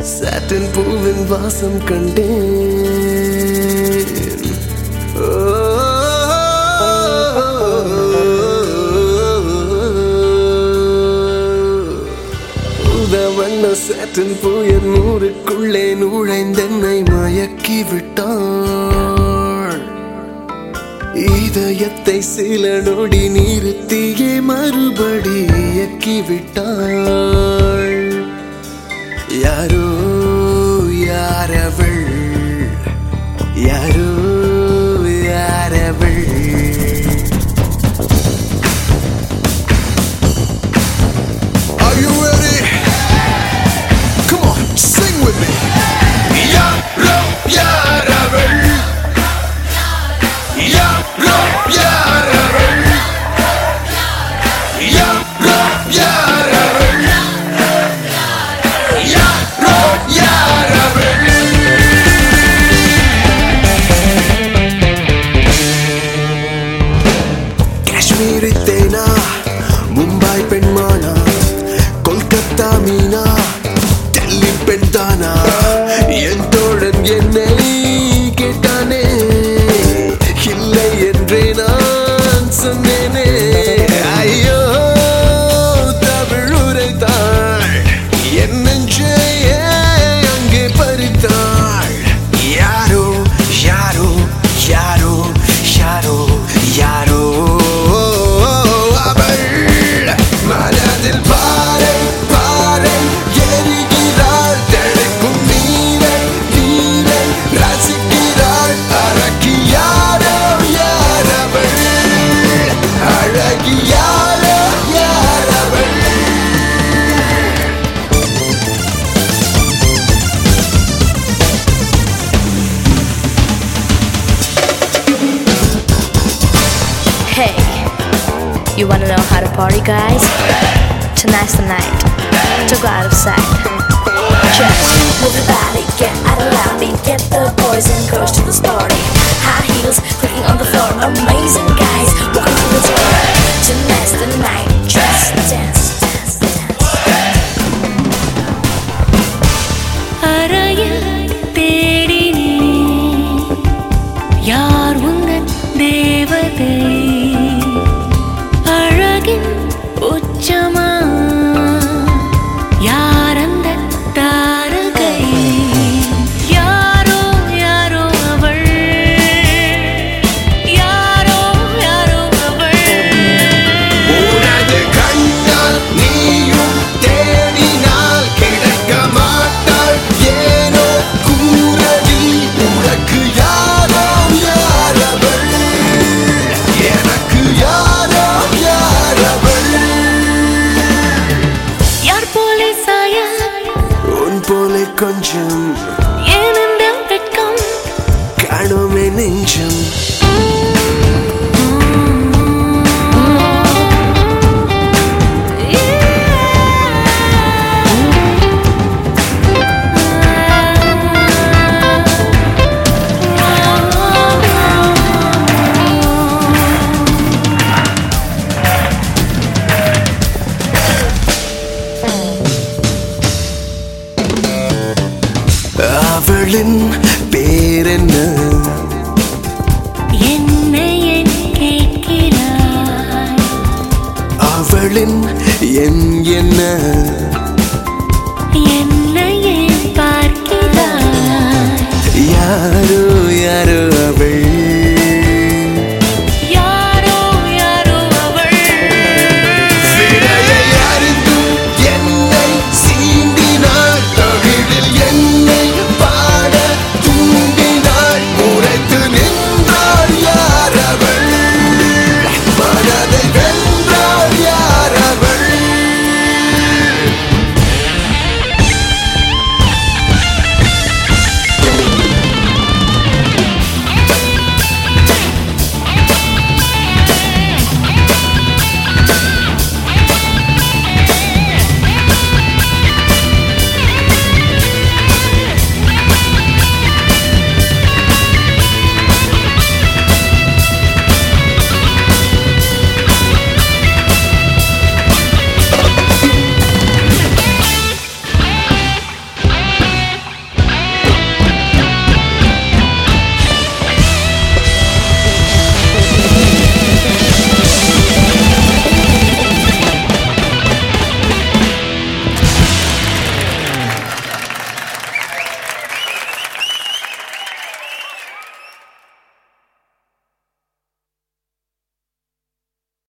சாட்டின் பூவின் வாசம் கண்டேன் உதவண்ண சாட்டின் பூயர் நூறுக்குள்ளே நுழைந்தென்னை மயக்கி விட்டாள் இதயத்தை சில நொடி நிறுத்தியே மறுபடி இயக்கி விட்டாள் யாரோ யாரவள் யாரோ யாரவள் Are you ready? Come on, sing with me. யாரோ யாரவள் யாரோ யாரவள் யாரோ யாரவள் யாரோ யாரவள் காஷ்மீரி தேனா மும்பை பெண்மானா கொல்கத்தா மீனா டெல்லி பெண் தானா என் தோழன் என்னை கேட்டானே இல்லை என்றே நான் சொன்னேனே ஐயோ தமிழ் உரைத்தாள் என் நெஞ்சை அங்கே பறித்தாள் யாரோ யாரோ யாரோ யாரோ யாரோ அவள் மனதில் பாறை பாறை எரிகிறாள் தெளிக்கும் நீரை நீரை ரசிக்கிறாள் அழகி யாரோ யாரவள் அழகி யாரோ யாரவள் Hey, you wanna know how to party, guys? Tonight's the night to go out of sight. Just move your body, get out of lobby, get the boys and girls to the party. High heels, clicking on the floor, amazing guys, walking through the door. Tonight's the night, just dance, dance, dance. அறையில் தேடினேன் யார் உந்தன் தேவதை அழகின் உச்சமா யார் அந்த தாரகை யாரோ யாரோ அவள் யாரோ யாரோ அவள் உனது கண்ணால் நீயும் தேடினால் கிடைக்க மாட்டாள் ஏனோ கூறடி உனக்கு யாரோ யாரவள் எனக்கு யாரோ யாரவள் யார் போல சாய உன் போல கொஞ்சம் ஏனென்ற வெட்கம் காணுமே நெஞ்சம் அவளின் பேரென்ன என்னை என் கேட்கிறாய் அவளின் என் என்ன என்னை ஏன் பார்க்கிறாய் யாரோ யாரோ அவள்